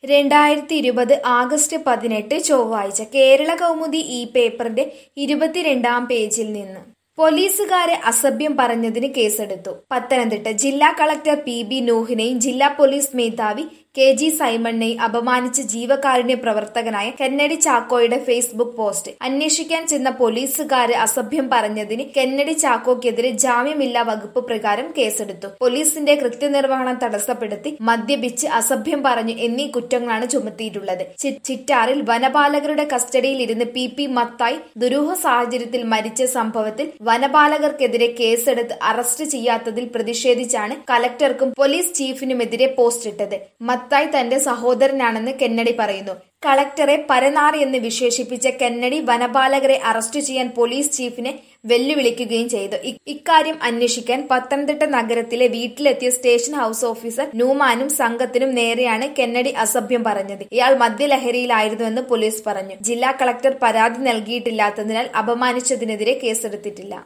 രണ്ടായിരത്തി ഇരുപത് ആഗസ്റ്റ് പതിനെട്ട് ചൊവ്വാഴ്ച കേരള കൗമുദി ഈ പേപ്പറിന്റെ ഇരുപത്തിരണ്ടാം പേജിൽ നിന്ന് പോലീസുകാരെ അസഭ്യം പറഞ്ഞതിന് കേസെടുത്തു പത്തനംതിട്ട ജില്ലാ കളക്ടർ പി ബി നൂഹിനെയും ജില്ലാ പോലീസ് മേധാവി കെ ജി സൈമണിനെയും അപമാനിച്ച ജീവകാരുണ്യ പ്രവർത്തകനായ കെന്നഡി ചാക്കോയുടെ ഫേസ്ബുക്ക് പോസ്റ്റ് അന്വേഷിക്കാൻ ചെന്ന പോലീസുകാരെ അസഭ്യം പറഞ്ഞതിന് കെന്നഡി ചാക്കോയ്ക്കെതിരെ ജാമ്യമില്ലാ വകുപ്പ് പ്രകാരം കേസെടുത്തു പോലീസിന്റെ കൃത്യനിർവഹണം തടസ്സപ്പെടുത്തി മദ്യപിച്ച് അസഭ്യം പറഞ്ഞു എന്നീ കുറ്റങ്ങളാണ് ചുമത്തിയിട്ടുള്ളത് ചി- ചിറ്റാറിൽ വനപാലകരുടെ കസ്റ്റഡിയിൽ ഇരുന്ന് പി പി മത്തായി ദുരൂഹ സാഹചര്യത്തിൽ മരിച്ച സംഭവത്തിൽ വനപാലകർക്കെതിരെ കേസെടുത്ത് അറസ്റ്റ് ചെയ്യാത്തതിൽ പ്രതിഷേധിച്ചാണ് കലക്ടർക്കും പോലീസ് ചീഫിനുമെതിരെ പോസ്റ്റിട്ടത് മത്തായി തന്റെ സഹോദരനാണെന്ന് കെന്നഡി പറയുന്നു കളക്ടറെ പരനാറി എന്ന് വിശേഷിപ്പിച്ച കെന്നഡി വനപാലകരെ അറസ്റ്റ് ചെയ്യാൻ പോലീസ് ചീഫിനെ വെല്ലുവിളിക്കുകയും ചെയ്തു ഇ- ഇക്കാര്യം അന്വേഷിക്കാൻ പത്തനംതിട്ട നഗരത്തിലെ വീട്ടിലെത്തിയ സ്റ്റേഷൻ ഹൌസ് ഓഫീസർ നൂമാനും സംഘത്തിനും നേരെയാണ് കെന്നഡി അസഭ്യം പറഞ്ഞത് ഇയാൾ മദ്യലഹരിയിലായിരുന്നുവെന്ന് പോലീസ് പറഞ്ഞു ജില്ലാ കളക്ടർ പരാതി നൽകിയിട്ടില്ലാത്തതിനാൽ അപമാനിച്ചതിനെതിരെ കേസെടുത്തിട്ടില്ല